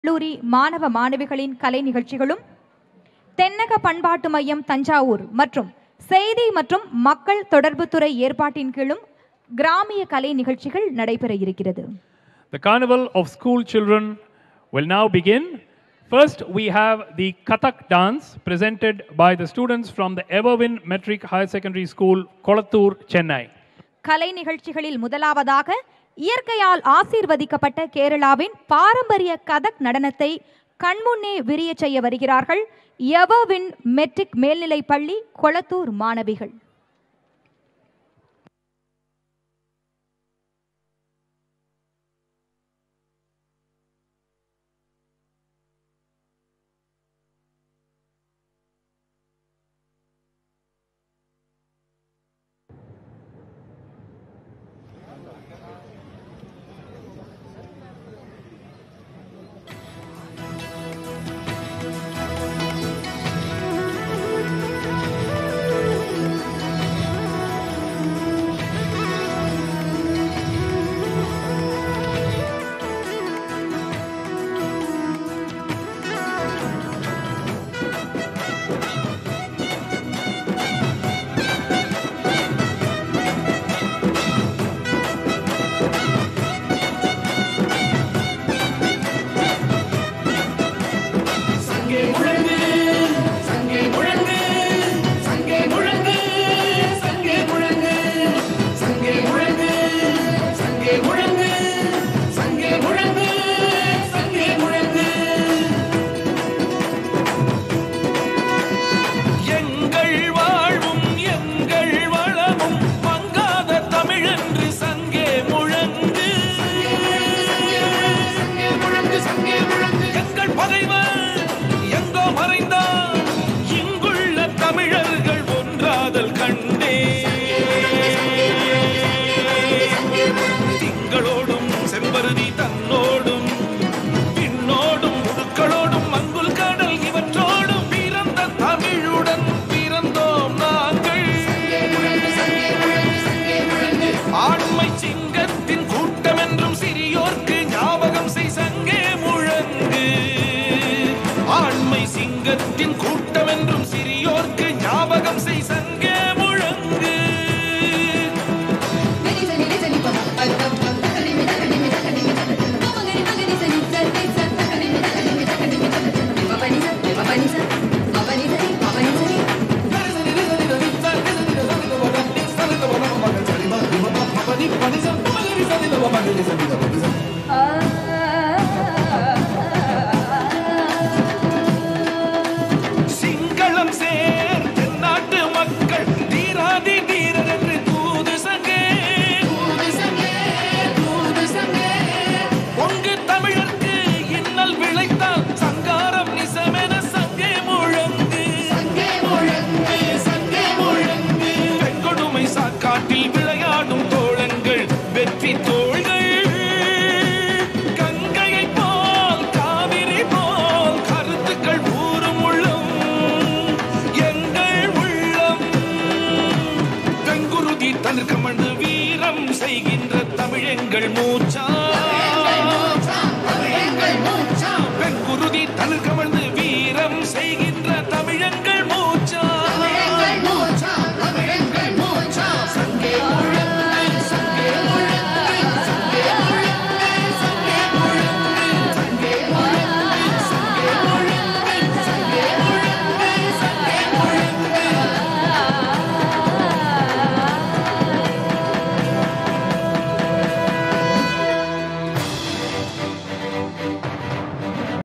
கல்லூரி மாணவ மாணவிகளின் கலை நிகழ்ச்சிகளும் தென்னக பண்பாட்டு மையம் தஞ்சாவூர் மற்றும் செய்தி மற்றும் மக்கள் தொடர்புத்துறை ஏற்பாட்டின் கீழும் கிராமிய கலை நிகழ்ச்சிகள் நடைபெற இருக்கிறது The carnival of school children will now begin. First, we have the Kathak dance presented by the students from the Everwin Metric Higher Secondary School, Kolattur, Chennai. கலை நிகழ்ச்சிகளில் முதலாவதாக இயற்கையால் ஆசீர்வதிக்கப்பட்ட கேரளாவின் பாரம்பரிய கதக் நடனத்தை கண்முன்னே விரியச் செய்ய வருகிறார்கள் எவவின் மெட்ரிக் மேல்நிலைப் பள்ளி கொளத்தூர் மாணவிகள்